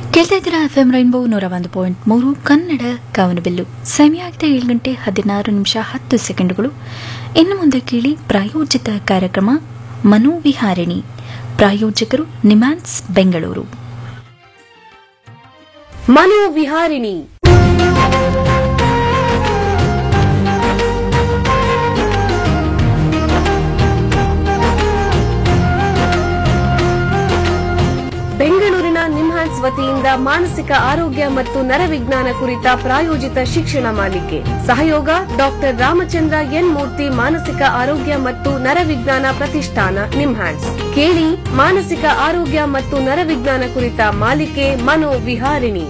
ಕೇಳ್ತಾ ಇದ್ದೀರಾ F M rainbow ನೂರ ಒಂದು ಪಾಯಿಂಟ್ ಮೂರು ಕನ್ನಡ ಕಾವನಬಿಲ್ಲು ಸಮಯ ಆಗಿದೆ ಏಳು ಗಂಟೆ ಹದಿನಾರು ನಿಮಿಷ ಹತ್ತು ಸೆಕೆಂಡುಗಳು ಇನ್ನು ಮುಂದೆ ಕೇಳಿ ಪ್ರಾಯೋಜಿತ ಕಾರ್ಯಕ್ರಮ ಮನೋವಿಹಾರಿಣಿ ಪ್ರಾಯೋಜಕರು ನಿಮ್ಯಾನ್ಸ್ ಬೆಂಗಳೂರು ಮನೋವಿಹಾರಿಣಿ ಬೆಂಗಳೂರಿನ ನಿಮ್ಹಾನ್ಸ್ ವತಿಯಿಂದ ಮಾನಸಿಕ ಆರೋಗ್ಯ ಮತ್ತು ನರವಿಜ್ಞಾನ ಕುರಿತ ಪ್ರಾಯೋಜಿತ ಶಿಕ್ಷಣ ಮಾಲಿಕೆ ಸಹಯೋಗ ಡಾಕ್ಟರ್ ರಾಮಚಂದ್ರ ಎನ್ ಮೂರ್ತಿ ಮಾನಸಿಕ ಆರೋಗ್ಯ ಮತ್ತು ನರವಿಜ್ಞಾನ ಪ್ರತಿಷ್ಠಾನ ನಿಮ್ಹಾನ್ಸ್ ಕೇಳಿ ಮಾನಸಿಕ ಆರೋಗ್ಯ ಮತ್ತು ನರವಿಜ್ಞಾನ ಕುರಿತ ಮಾಲಿಕೆ ಮನೋವಿಹಾರಿಣಿ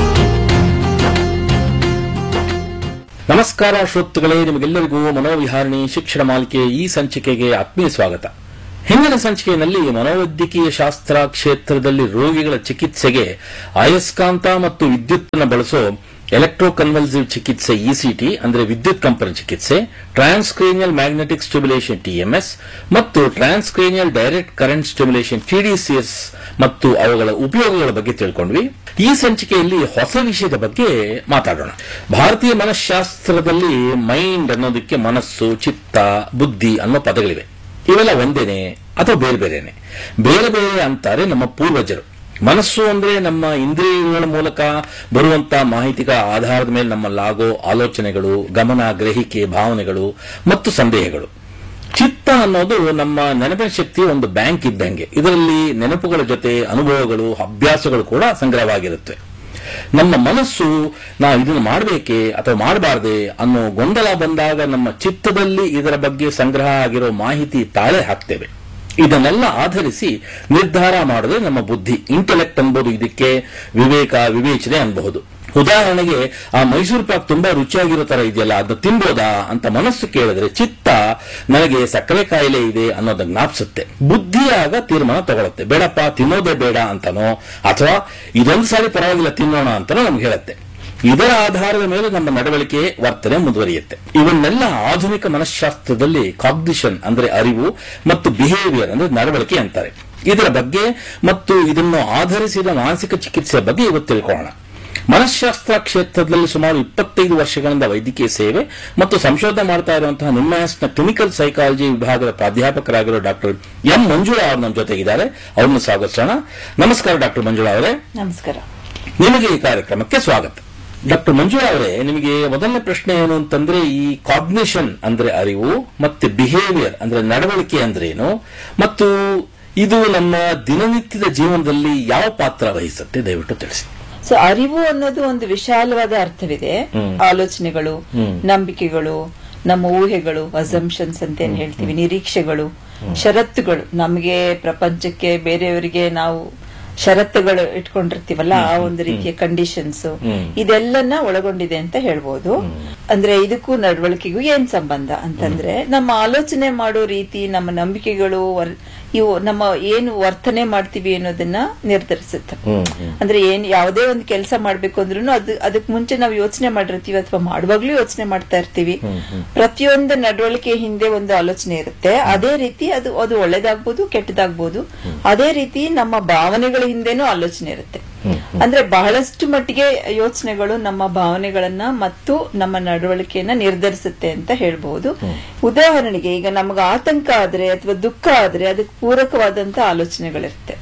ನಮಸ್ಕಾರ ಶ್ರೋತೃಗಳೇ ನಿಮಗೆಲ್ಲರಿಗೂ ಮನೋವಿಹಾರಣಿ ಶಿಕ್ಷಣ ಮಾಲಿಕೆ ಈ ಸಂಚಿಕೆಗೆ ಆತ್ಮೀಯ ಸ್ವಾಗತ ಹಿಂದಿನ ಸಂಚಿಕೆಯಲ್ಲಿ ಮನೋವೈದ್ಯಕೀಯ ಶಾಸ್ತ್ರ ಕ್ಷೇತ್ರದಲ್ಲಿ ರೋಗಿಗಳ ಚಿಕಿತ್ಸೆಗೆ ಅಯಸ್ಕಾಂತ ಮತ್ತು ವಿದ್ಯುತ್ತನ್ನು ಬಳಸೋ ಎಲೆಕ್ಟ್ರೋಕನ್ವಲ್ಸಿವ್ ಚಿಕಿತ್ಸೆ ಇಸಿಟಿ ಅಂದ್ರೆ ವಿದ್ಯುತ್ ಕಂಪನ ಚಿಕಿತ್ಸೆ ಟ್ರಾನ್ಸ್ಕ್ರೇನಿಯಲ್ ಮ್ಯಾಗ್ನೆಟಿಕ್ ಸ್ಟಿಮ್ಯುಲೇಷನ್ ಟಿಎಂಎಸ್ ಮತ್ತು transcranial direct current stimulation tDCS ಮತ್ತು ಅವುಗಳ ಉಪಯೋಗಗಳ ಬಗ್ಗೆ ತಿಳ್ಕೊಂಡ್ವಿ ಈ ಸಂಚಿಕೆಯಲ್ಲಿ ಹೊಸ ವಿಷಯದ ಬಗ್ಗೆ ಮಾತಾಡೋಣ ಭಾರತೀಯ ಮನಃಶಾಸ್ತ್ರದಲ್ಲಿ ಮೈಂಡ್ ಅನ್ನೋದಕ್ಕೆ ಮನಸ್ಸು ಚಿತ್ತ ಬುದ್ಧಿ ಅನ್ನೋ ಪದಗಳಿವೆ ಇವೆಲ್ಲ ಒಂದೇನೆ ಅಥವಾ ಬೇರೆ ಬೇರೆನೆ ಬೇರೆ ಬೇರೆ ಅಂತಾರೆ ನಮ್ಮ ಪೂರ್ವಜರು ಮನಸ್ಸು ಅಂದ್ರೆ ನಮ್ಮ ಇಂದ್ರಿಯಗಳ ಮೂಲಕ ಬರುವಂತ ಮಾಹಿತಿಗಳ ಆಧಾರದ ಮೇಲೆ ನಮ್ಮಲ್ಲಾಗೋ ಆಲೋಚನೆಗಳು ಗಮನ ಗ್ರಹಿಕೆ ಭಾವನೆಗಳು ಮತ್ತು ಸಂದೇಹಗಳು ಚಿತ್ತ ಅನ್ನೋದು ನಮ್ಮ ನೆನಪಿನ ಶಕ್ತಿ ಒಂದು ಬ್ಯಾಂಕ್ ಇದ್ದಂಗೆ ಇದರಲ್ಲಿ ನೆನಪುಗಳ ಜೊತೆ ಅನುಭವಗಳು ಅಭ್ಯಾಸಗಳು ಕೂಡ ಸಂಗ್ರಹವಾಗಿರುತ್ತೆ ನಮ್ಮ ಮನಸ್ಸು ನಾವು ಇದನ್ನು ಮಾಡಬೇಕೆ ಅಥವಾ ಮಾಡಬಾರ್ದೆ ಅನ್ನೋ ಗೊಂದಲ ಬಂದಾಗ ನಮ್ಮ ಚಿತ್ತದಲ್ಲಿ ಇದರ ಬಗ್ಗೆ ಸಂಗ್ರಹ ಆಗಿರೋ ಮಾಹಿತಿ ತಾಳೆ ಹಾಕ್ತೇವೆ ಇದನ್ನೆಲ್ಲ ಆಧರಿಸಿ ನಿರ್ಧಾರ ಮಾಡಿದ್ರೆ ನಮ್ಮ ಬುದ್ಧಿ ಇಂಟೆಲೆಕ್ಟ್ ಅನ್ಬೋದು ಇದಕ್ಕೆ ವಿವೇಕ ವಿವೇಚನೆ ಅನ್ಬಹುದು ಉದಾಹರಣೆಗೆ ಆ ಮೈಸೂರು ಪಾಕ್ ತುಂಬಾ ರುಚಿಯಾಗಿರೋ ತರ ಇದೆಯಲ್ಲ ಅದನ್ನ ತಿನ್ಬೋದಾ ಅಂತ ಮನಸ್ಸು ಕೇಳಿದ್ರೆ ಚಿತ್ತ ನನಗೆ ಸಕ್ಕರೆ ಕಾಯಿಲೆ ಇದೆ ಅನ್ನೋದನ್ನ ಜ್ಞಾಪಿಸುತ್ತೆ ಬುದ್ಧಿಯಾಗ ತೀರ್ಮಾನ ತಗೊಳುತ್ತೆ ಬೇಡಪ್ಪ ತಿನ್ನೋದೇ ಬೇಡ ಅಂತನೋ ಅಥವಾ ಇದೊಂದು ಸಾರಿ ಪರವಾಗಿಲ್ಲ ತಿನ್ನೋಣ ಅಂತನೋ ನಮ್ಗೆ ಹೇಳುತ್ತೆ ಇದರ ಆಧಾರದ ಮೇಲೆ ನಮ್ಮ ನಡವಳಿಕೆ ವರ್ತನೆ ಮುಂದುವರಿಯುತ್ತೆ ಇವನ್ನೆಲ್ಲ ಆಧುನಿಕ ಮನಃಶಾಸ್ತ್ರದಲ್ಲಿ ಕಾಗ್ನಿಷನ್ ಅಂದ್ರೆ ಅರಿವು ಮತ್ತು ಬಿಹೇವಿಯರ್ ಅಂದ್ರೆ ನಡವಳಿಕೆ ಅಂತಾರೆ ಇದರ ಬಗ್ಗೆ ಮತ್ತು ಇದನ್ನು ಆಧರಿಸಿದ ಮಾನಸಿಕ ಚಿಕಿತ್ಸೆ ಬಗ್ಗೆ ಇವತ್ತು ತಿಳ್ಕೊಳ್ಳೋಣ ಮನಃಶಾಸ್ತ್ರ ಕ್ಷೇತ್ರದಲ್ಲಿ ಸುಮಾರು ಇಪ್ಪತ್ತೈದು ವರ್ಷಗಳಿಂದ ವೈದ್ಯಕೀಯ ಸೇವೆ ಮತ್ತು ಸಂಶೋಧನೆ ಮಾಡ್ತಾ ಇರುವಂತಹ ನಿಮ್ಮಾನ್ಸ್ನ ಕ್ಲಿನಿಕಲ್ ಸೈಕಾಲಜಿ ವಿಭಾಗದ ಪ್ರಾಧ್ಯಾಪಕರಾಗಿರೋ ಡಾಕ್ಟರ್ ಎಂ ಮಂಜುಳಾ ಅವರು ನಮ್ಮ ಜೊತೆಗಿದ್ದಾರೆ ಅವ್ರನ್ನ ಸ್ವಾಗತಿಸೋಣ ನಮಸ್ಕಾರ ಡಾಕ್ಟರ್ ಮಂಜುಳಾ ಅವರೇ ನಮಸ್ಕಾರ ನಿಮಗೆ ಈ ಕಾರ್ಯಕ್ರಮಕ್ಕೆ ಸ್ವಾಗತ ಡಾಕ್ಟರ್ ಮಂಜುಳಾ ಅವರೇ ನಿಮಗೆ ಮೊದಲನೇ ಪ್ರಶ್ನೆ ಏನು ಅಂತಂದ್ರೆ ಈ ಕಾಗ್ನಿಷನ್ ಅಂದ್ರೆ ಅರಿವು ಮತ್ತೆ ಬಿಹೇವಿಯರ್ ಅಂದ್ರೆ ನಡವಳಿಕೆ ಅಂದ್ರೇನು ಮತ್ತು ಇದು ನಮ್ಮ ದಿನನಿತ್ಯದ ಜೀವನದಲ್ಲಿ ಯಾವ ಪಾತ್ರ ವಹಿಸುತ್ತೆ ದಯವಿಟ್ಟು ತಿಳಿಸಿ ಸೊ ಅರಿವು ಅನ್ನೋದು ಒಂದು ವಿಶಾಲವಾದ ಅರ್ಥವಿದೆ ಆಲೋಚನೆಗಳು ನಂಬಿಕೆಗಳು ನಮ್ಮ ಊಹೆಗಳು ಅಸಂಪ್ಷನ್ಸ್ ಅಂತ ಏನ್ ಹೇಳ್ತೀವಿ ನಿರೀಕ್ಷೆಗಳು ಷರತ್ತುಗಳು ನಮಗೆ ಪ್ರಪಂಚಕ್ಕೆ ಬೇರೆಯವರಿಗೆ ನಾವು ಷರತ್ತುಗಳು ಇಟ್ಕೊಂಡಿರ್ತೀವಲ್ಲ ಆ ಒಂದು ರೀತಿಯ ಕಂಡೀಷನ್ಸ್ ಇದೆಲ್ಲನ್ನ ಒಳಗೊಂಡಿದೆ ಅಂತ ಹೇಳ್ಬೋದು ಅಂದ್ರೆ ಇದಕ್ಕೂ ನಡವಳಿಕೆಗೂ ಏನ್ ಸಂಬಂಧ ಅಂತಂದ್ರೆ ನಮ್ಮ ಆಲೋಚನೆ ಮಾಡೋ ರೀತಿ ನಮ್ಮ ನಂಬಿಕೆಗಳು ವರ್- ಇವು ನಮ್ಮ ಏನು ವರ್ತನೆ ಮಾಡ್ತೀವಿ ಅನ್ನೋದನ್ನ ನಿರ್ಧರಿಸುತ್ತೆ ಅಂದ್ರೆ ಏನ್ ಯಾವುದೇ ಒಂದು ಕೆಲಸ ಮಾಡ್ಬೇಕು ಅಂದ್ರೂ ಅದು ಅದಕ್ ಮುಂಚೆ ನಾವು ಯೋಚನೆ ಮಾಡಿರ್ತೀವಿ ಅಥವಾ ಮಾಡುವಾಗ್ಲೂ ಯೋಚನೆ ಮಾಡ್ತಾ ಇರ್ತೀವಿ ಪ್ರತಿಯೊಂದು ನಡವಳಿಕೆ ಹಿಂದೆ ಒಂದು ಆಲೋಚನೆ ಇರುತ್ತೆ ಅದೇ ರೀತಿ ಅದು ಅದು ಒಳ್ಳೇದಾಗ್ಬೋದು ಕೆಟ್ಟದಾಗ್ಬೋದು ಅದೇ ರೀತಿ ನಮ್ಮ ಭಾವನೆಗಳ ಹಿಂದೆನೂ ಆಲೋಚನೆ ಇರುತ್ತೆ ಅಂದ್ರೆ ಬಹಳಷ್ಟು ಮಟ್ಟಿಗೆ ಯೋಚನೆಗಳು ನಮ್ಮ ಭಾವನೆಗಳನ್ನ ಮತ್ತು ನಮ್ಮ ನಡವಳಿಕೆಯನ್ನ ನಿರ್ಧರಿಸುತ್ತೆ ಅಂತ ಹೇಳ್ಬಹುದು ಉದಾಹರಣೆಗೆ ಈಗ ನಮ್ಗೆ ಆತಂಕ ಆದ್ರೆ ಅಥವಾ ದುಃಖ ಆದ್ರೆ ಅದಕ್ಕೆ ಪೂರಕವಾದಂತ ಆಲೋಚನೆಗಳಿರುತ್ತೆ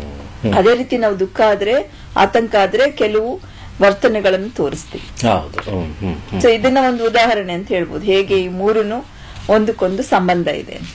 ಅದೇ ರೀತಿ ನಾವು ದುಃಖ ಆದ್ರೆ ಆತಂಕ ಆದ್ರೆ ಕೆಲವು ವರ್ತನೆಗಳನ್ನು ತೋರಿಸ್ತೀವಿ ಹೌದು ಹ್ಮ್, ಹ್ಮ್, ಹ್ಮ್. ಸೊ ಇದನ್ನ ಒಂದು ಉದಾಹರಣೆ ಅಂತ ಹೇಳ್ಬೋದು ಹೇಗೆ ಈ ಮೂರನ್ನು ಒಂದಕ್ಕೊಂದು ಸಂಬಂಧ ಇದೆ ಅಂತ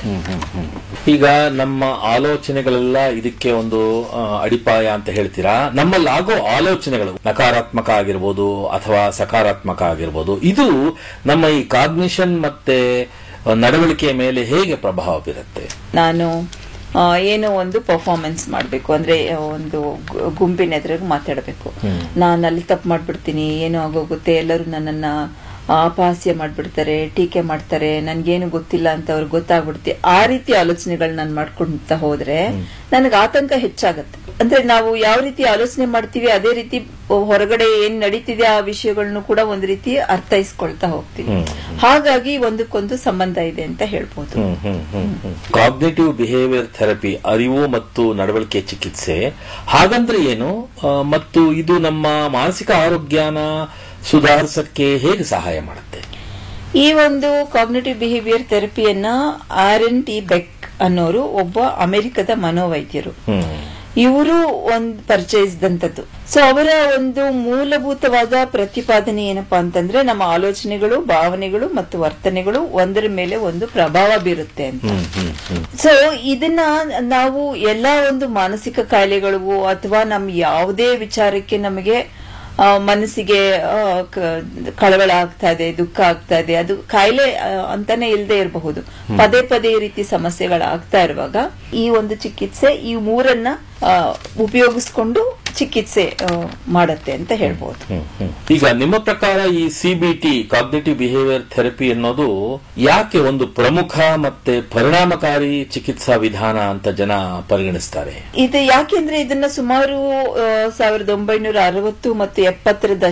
ಈಗ ನಮ್ಮ ಆಲೋಚನೆಗಳೆಲ್ಲ ಇದಕ್ಕೆ ಒಂದು ಆ, ಅಡಿಪಾಯ ಅಂತ ಹೇಳ್ತೀರಾ ನಮ್ಮಲ್ಲಿ ಆಗೋ ಆಲೋಚನೆಗಳು ನಕಾರಾತ್ಮಕ ಆಗಿರ್ಬೋದು ಅಥವಾ ಸಕಾರಾತ್ಮಕ ಆಗಿರ್ಬೋದು ಇದು ನಮ್ಮ ಈ ಕಾಗ್ನಿಷನ್ ಮತ್ತೆ ಆ, ನಡವಳಿಕೆಯ ಮೇಲೆ ಹೇಗೆ ಪ್ರಭಾವ ಬೀರುತ್ತೆ ನಾನು ಆ, ಏನೋ ಒಂದು ಪರ್ಫಾರ್ಮೆನ್ಸ್ ಮಾಡಬೇಕು ಅಂದ್ರೆ ಆ, ಒಂದು ಗು- ಗುಂಪಿನ ಎದುರಿಗೆ ಮಾತಾಡಬೇಕು ನಾನು ಅಲ್ಲಿ ತಪ್ಪು ಮಾಡ್ಬಿಡ್ತೀನಿ ಏನೋ ಆಗೋಗುತ್ತೆ ಎಲ್ಲರೂ ನನ್ನನ್ನ ಅಪಹಾಸ್ಯ ಮಾಡ್ಬಿಡ್ತಾರೆ ಟೀಕೆ ಮಾಡ್ತಾರೆ ನನ್ಗೇನು ಗೊತ್ತಿಲ್ಲ ಅಂತ ಅವ್ರಿಗೆ ಗೊತ್ತಾಗ್ಬಿಡುತ್ತೆ ಆ ರೀತಿ ಆಲೋಚನೆಗಳು ನಾನು ಮಾಡ್ಕೊಂತ ಹೋದ್ರೆ ನನಗೆ ಆತಂಕ ಹೆಚ್ಚಾಗತ್ತೆ ಅಂದ್ರೆ ನಾವು ಯಾವ ರೀತಿ ಆಲೋಚನೆ ಮಾಡ್ತೀವಿ ಅದೇ ರೀತಿ ಹೊರಗಡೆ ಏನ್ ನಡೀತಿದೆ ಆ ವಿಷಯಗಳನ್ನು ಕೂಡ ಒಂದು ರೀತಿ ಅರ್ಥೈಸ್ಕೊಳ್ತಾ ಹೋಗ್ತೀವಿ ಹಾಗಾಗಿ ಒಂದಕ್ಕೊಂದು ಸಂಬಂಧ ಇದೆ ಅಂತ ಹೇಳ್ಬೋದು ಕಾಗ್ನೇಟಿವ್ ಬಿಹೇವಿಯರ್ ಥೆರಪಿ ಅರಿವು ಮತ್ತು ನಡವಳಿಕೆ ಚಿಕಿತ್ಸೆ ಹಾಗಂದ್ರೆ ಏನು ಆ, ಮತ್ತು ಇದು ನಮ್ಮ ಮಾನಸಿಕ ಆರೋಗ್ಯನ ಸುಧಾರಿಸಕ್ಕೆ ಹೇಗೆ ಸಹಾಯ ಮಾಡುತ್ತೆ ಈ ಒಂದು ಕಾಗ್ನೇಟಿವ್ ಬಿಹೇವಿಯರ್ ಥೆರಪಿಯನ್ನ ಆರ್ ಎನ್ ಟಿ ಬೆಕ್ ಅನ್ನೋರು ಒಬ್ಬ ಅಮೆರಿಕದ ಮನೋವೈದ್ಯರು ಹ್ಮ್ ಇವರು ಒಂದು ಪರಿಚಯಿಸಿದಂಥದ್ದು ಸೊ ಅವರ ಒಂದು ಮೂಲಭೂತವಾದ ಪ್ರತಿಪಾದನೆ ಏನಪ್ಪಾ ಅಂತಂದ್ರೆ ನಮ್ಮ ಆಲೋಚನೆಗಳು ಭಾವನೆಗಳು ಮತ್ತು ವರ್ತನೆಗಳು ಒಂದರ ಮೇಲೆ ಒಂದು ಪ್ರಭಾವ ಬೀರುತ್ತೆ ಅಂತ ಸೊ ಇದನ್ನ ನಾವು ಎಲ್ಲಾ ಒಂದು ಮಾನಸಿಕ ಕಾಯಿಲೆಗಳಿಗೂ ಅಥವಾ ನಮ್ ಯಾವುದೇ ವಿಚಾರಕ್ಕೆ ನಮಗೆ ಆ, ಮನಸ್ಸಿಗೆ ಆ, ಕ- ಕಳವಳ ಆಗ್ತಾ ಇದೆ ದುಃಖ ಆಗ್ತಾ ಇದೆ ಅದು ಕಾಯಿಲೆ ಆ, ಅಂತಾನೆ ಇಲ್ಲದೆ ಇರಬಹುದು ಪದೇ ಪದೇ ಈ ರೀತಿ ಸಮಸ್ಯೆಗಳಾಗ್ತಾ ಇರುವಾಗ ಈ ಒಂದು ಚಿಕಿತ್ಸೆ ಈ ಮೂರನ್ನ ಆ, ಉಪಯೋಗಿಸ್ಕೊಂಡು ಚಿಕಿತ್ಸೆ ಆ, ಮಾಡತ್ತೆ ಅಂತ ಹೇಳ್ಬಹುದು ಹ್ಮ್, ಹ್ಮ್. ಈಗ ನಿಮ್ಮ ಪ್ರಕಾರ ಈ ಸಿಬಿಟಿ ಕಾಗ್ನೇಟಿವ್ ಬಿಹೇವಿಯರ್ ಥೆರಪಿ ಅನ್ನೋದು ಯಾಕೆ ಒಂದು ಪ್ರಮುಖ ಮತ್ತೆ ಪರಿಣಾಮಕಾರಿ ಚಿಕಿತ್ಸಾ ವಿಧಾನ ಅಂತ ಜನ ಪರಿಗಣಿಸ್ತಾರೆ ಇದು ಯಾಕೆಂದ್ರೆ ಇದನ್ನ ಸುಮಾರು ಆ, ಸಾವಿರದ ಒಂಬೈನೂರ ಅರವತ್ತು ಮತ್ತು ಎಪ್ಪತ್ತರ